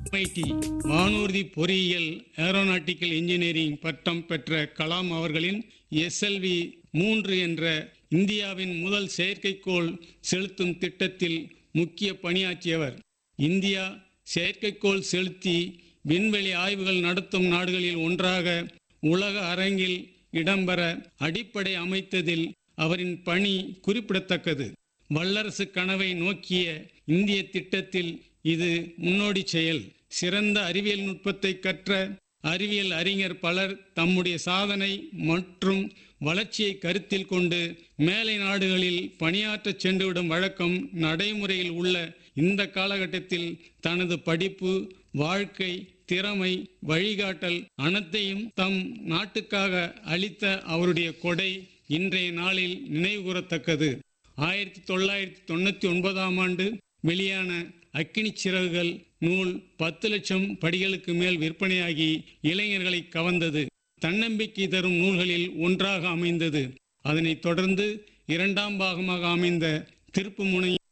MIT வானூர்தி பொறியியல் aeronautical engineering பட்டம் பெற்ற கலாம் அவர்களின் எஸ்எல்வி மூன்று என்ற இந்தியாவின் முதல் செயற்கைக்கோள் செலுத்தும் திட்டத்தில் முக்கிய பணியாற்றியவர் இந்தியா செயற்கைக்கோள் செலுத்தி விண்வெளி ஆய்வுகள் நடத்தும் நாடுகளில் ஒன்றாக உலக அரங்கில் இடம்பெற அடிப்படை அமைத்ததில் அவரின் பணி குறிப்பிடத்தக்கது வல்லரசு கனவை நோக்கிய இந்திய திட்டத்தில் இது முன்னோடி செயல் சிறந்த அறிவியல் நுட்பத்தை கற்ற அறிவியல் அறிஞர் பலர் தம்முடைய சாதனை மற்றும் வளர்ச்சியை கருத்தில் கொண்டு மேலை நாடுகளில் பணியாற்றச் சென்றுவிடும் வழக்கம் நடைமுறையில் உள்ள இந்த காலகட்டத்தில் தனது படிப்பு வாழ்க்கை திறமை வழிகாட்டல் அனைத்தையும் தம் நாட்டுக்காக அளித்த அவருடைய கொடை இன்றைய நாளில் நினைவுகூரத்தக்கது ஆயிரத்தி தொள்ளாயிரத்தி தொண்ணூற்றி ஒன்பதாம் ஆண்டு வெளியான அக்கினி சிறகுகள் நூல் பத்து லட்சம் படிகளுக்கு மேல் விற்பனையாகி இளைஞர்களை கவர்ந்தது தன்னம்பிக்கை தரும் நூல்களில் ஒன்றாக அமைந்தது அதனைத் தொடர்ந்து இரண்டாம் பாகமாக அமைந்த திருப்புமுனை